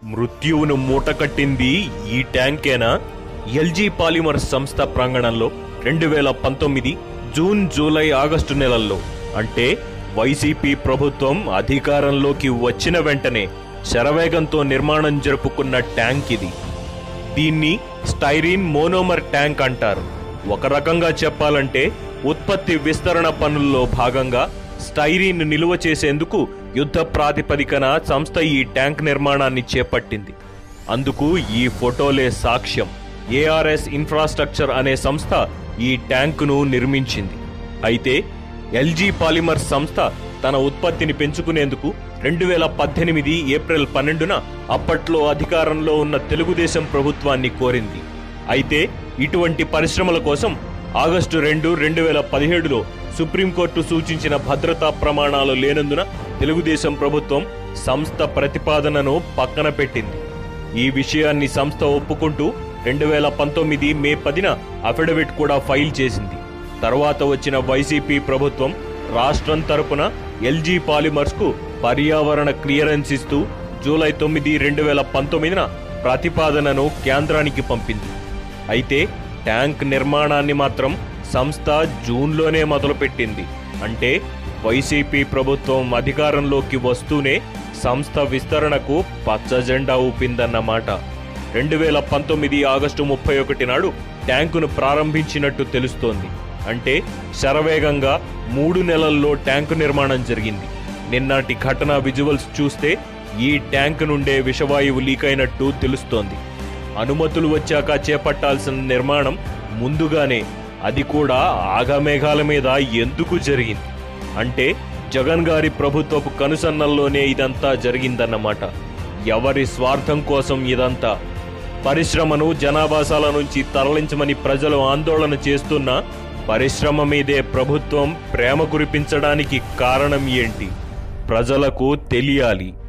మృత్యువును మూటకట్టింది ఈ ట్యాంకేనా LG polymer సంస్థ ప్రాంగణంలో రెండు వేల పంతొమ్మిది జూన్ జూలై ఆగస్టు నెలల్లో అంటే వైసీపీ ప్రభుత్వం అధికారంలోకి వచ్చిన వెంటనే శరవేగంతో నిర్మాణం జరుపుకున్న ట్యాంక్ ఇది దీన్ని స్టైరీన్ మోనోమర్ ట్యాంక్ అంటారు ఒక రకంగా చెప్పాలంటే ఉత్పత్తి విస్తరణ పనుల్లో భాగంగా స్టైరీన్ నిలువ చేసేందుకు యుద్ధ ప్రాతిపదికన సంస్థ ఈ ట్యాంక్ నిర్మాణాన్ని చేపట్టింది అందుకు ఈ ఫోటోలే సాక్ష్యం ఏఆర్ఎస్ ఇన్ఫ్రాస్ట్రక్చర్ అనే సంస్థ ఈ ట్యాంకును నిర్మించింది అయితే ఎల్జీ పాలిమర్ సంస్థ తన ఉత్పత్తిని పెంచుకునేందుకు రెండు వేల పద్దెనిమిది ఏప్రిల్ పన్నెండున అప్పట్లో అధికారంలో ఉన్న తెలుగుదేశం ప్రభుత్వాన్ని కోరింది అయితే ఇటువంటి పరిశ్రమల కోసం ఆగస్టు రెండు రెండు వేల పదిహేడులో సుప్రీంకోర్టు సూచించిన భద్రతా ప్రమాణాలు లేనందున తెలుగుదేశం ప్రభుత్వం సంస్థ ప్రతిపాదనను పక్కన పెట్టింది ఈ విషయాన్ని సంస్థ ఒప్పుకుంటూ రెండు వేల పంతొమ్మిది మే పదిన అఫిడవిట్ కూడా ఫైల్ చేసింది తర్వాత వచ్చిన వైసీపీ ప్రభుత్వం రాష్ట్రం తరపున ఎల్జీ పాలిమర్స్ కు పర్యావరణ క్లియరెన్స్ ఇస్తూ జూలై తొమ్మిది రెండు వేల పంతొమ్మిదిన ప్రతిపాదనను కేంద్రానికి పంపింది అయితే ట్యాంక్ నిర్మాణాన్ని మాత్రం సంస్థ జూన్లోనే మొదలుపెట్టింది అంటే వైసీపీ ప్రభుత్వం అధికారంలోకి వస్తూనే సంస్థ విస్తరణకు పచ్చ జెండా ఊపిందన్నమాట రెండు వేల పంతొమ్మిది ఆగస్టు ముప్పై ఒకటి నాడు ట్యాంకును ప్రారంభించినట్టు తెలుస్తోంది అంటే శరవేగంగా మూడు నెలల్లో ట్యాంకు నిర్మాణం జరిగింది నిన్నటి ఘటన విజువల్స్ చూస్తే ఈ ట్యాంక్ నుండే విషవాయువు లీక్ అయినట్టు తెలుస్తోంది అనుమతులు వచ్చాక చేపట్టాల్సిన నిర్మాణం ముందుగానే అది కూడా ఆగమేఘాల మీద ఎందుకు జరిగింది అంటే జగన్ గారి ప్రభుత్వపు కనుసన్నల్లోనే ఇదంతా జరిగిందన్నమాట ఎవరి స్వార్థం కోసం ఇదంతా పరిశ్రమను జనావాసాల నుంచి తరలించమని ప్రజలు ఆందోళన చేస్తున్నా పరిశ్రమ మీదే ప్రభుత్వం ప్రేమ కురిపించడానికి కారణం ఏంటి ప్రజలకు తెలియాలి